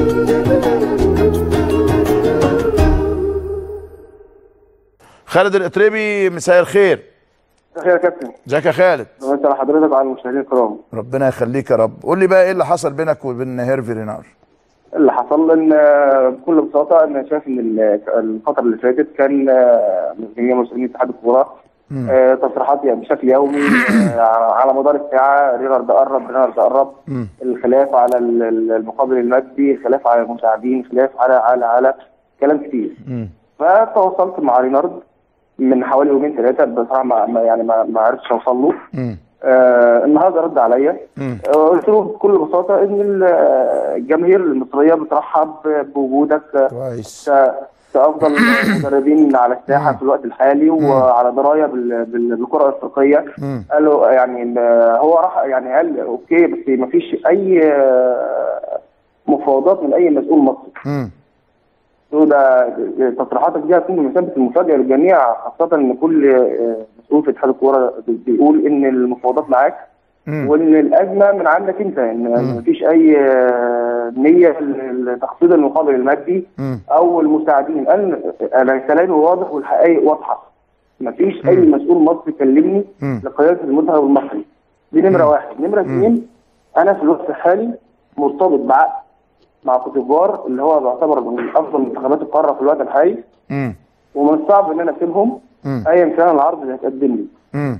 خالد الاتربي مساء الخير خير يا كابتن ازيك يا خالد وانت على حضرتك وعلى المشاهدين الكرام ربنا يخليك يا رب قول لي بقى ايه اللي حصل بينك وبين هيرفي رينار اللي حصل ان آه، بكل بساطه انا شايف ان ال- الفتره اللي فاتت كان آه، من جميع مسؤولين اتحاد الكوره آه، تصريحات يعني بشكل يومي آه، على مدار الساعه رينارد قرب رينارد قرب الخلاف على ال- ال- المقابل المادي الخلاف على المساعدين الخلاف على على على كلام كتير فتواصلت مع رينارد من حوالي يومين ثلاثه بصراحه ما ما- يعني ما ما عرفتش اوصل له آه النهارده رد عليا آه قلت له بكل بساطه ان ال- آه، الجماهير المصريه بترحب بوجودك آه، كويس ك- كافضل مدربين على الساحه في الوقت الحالي وعلى درايه بال- بال- بالكره الافريقيه قال له يعني إن هو راح يعني قال اوكي بس ما فيش اي آه، مفاوضات من اي مسؤول مصري مم. قلت له ده تصريحاتك دي هتكون بمثابه المفاجاه للجميع خاصه ان كل آه، مسؤول في اتحاد الكوره بيقول ان المفاوضات معاك مم. وان الازمه من عندك انت ان مفيش اي آه، نيه لتخفيض المقابل المادي مم. او المساعدين قال انا كلامي واضح والحقائق واضحه مفيش اي مسؤول مصري كلمني مم. لقياده المنتخب المصري دي نمره واحد نمره اثنين انا في الوقت الحالي مرتبط بعقد مع كوت ديفوار اللي هو بيعتبر من افضل منتخبات القاره في الوقت الحالي مم. ومن الصعب ان انا اسيبهم مم. ايا كان العرض اللي هيتقدم لي مم.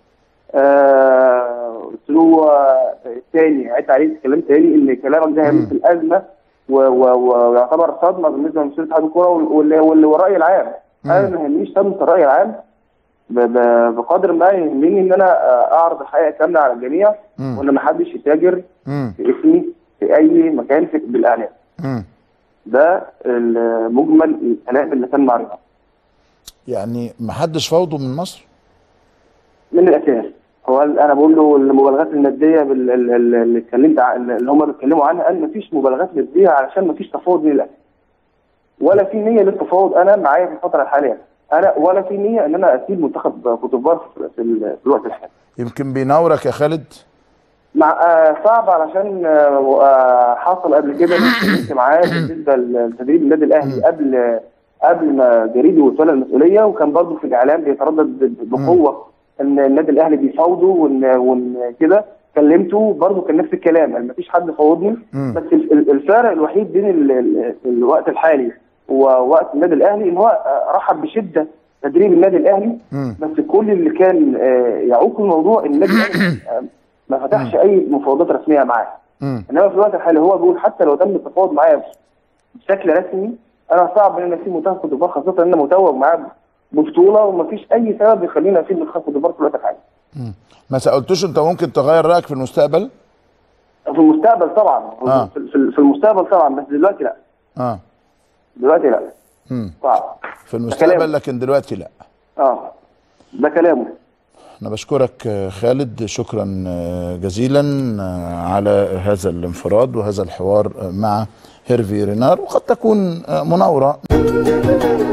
آه، قلت له آه، تاني عدت عليه كلام تاني ان كلامك ده هيمثل ازمه و- و- و- ويعتبر صدمه بالنسبه لمسؤوليه اتحاد الكوره وال- وال- والراي العام انا ما يهمنيش صدمه الراي العام ب- ب- بقدر ما يهمني ان انا آه، اعرض الحقيقه كامله على الجميع مم. وان ما حدش يتاجر مم. في اسمي في اي مكان في بالاعلام مم. ده المجمل الكلام اللي كان معروف يعني ما حدش فوضه من مصر من الاساس هو قال- انا بقول له المبالغات الماديه بال- ال- ال- اللي اتكلمت عن اللي هم بيتكلموا عنها قال مفيش مبالغات ماديه علشان مفيش تفاوض من الاساس ولا في نيه للتفاوض انا معايا في الفتره الحاليه انا ولا في نيه ان انا اسيب منتخب كوت ديفوار في, في, ال- في الوقت الحالي يمكن بيناورك يا خالد مع آه صعب علشان آه آه، حصل قبل كده أنا اتكلمت معاه بالنسبه لتدريب النادي الاهلي قبل قبل ما جريدي يتولى المسؤوليه وكان برضه في الاعلام بيتردد ب- بقوه ان النادي الاهلي بيفاوضه وان وان كده كلمته برضه كان نفس الكلام يعني مفيش حد فاوضني مم. بس ال- ال- الفارق الوحيد بين ال- ال- الوقت الحالي ووقت النادي الاهلي ان هو آه، رحب بشده تدريب النادي الاهلي مم. بس كل اللي كان آه، يعوق الموضوع ان النادي الاهلي آه، ما فتحش اي مفاوضات رسميه معاه مم. انما في الوقت الحالي هو بيقول حتى لو تم التفاوض معايا بشكل رسمي انا صعب ان انا اسيب منتخب كوت ديفوار خاصه ان انا متوج معاه ببطوله ومفيش اي سبب يخليني اسيب منتخب كوت ديفوار في الوقت الحالي. ما سالتوش انت ممكن تغير رايك في المستقبل في المستقبل طبعا آه. في, في, في المستقبل طبعا بس دلوقتي لا اه دلوقتي لا مم. صعب في المستقبل كلام. لكن دلوقتي لا اه ده كلامه أنا بشكرك آه، خالد شكرا آه، جزيلا آه، على هذا الانفراد وهذا الحوار آه، مع هيرفي رينار وقد تكون آه، مناورة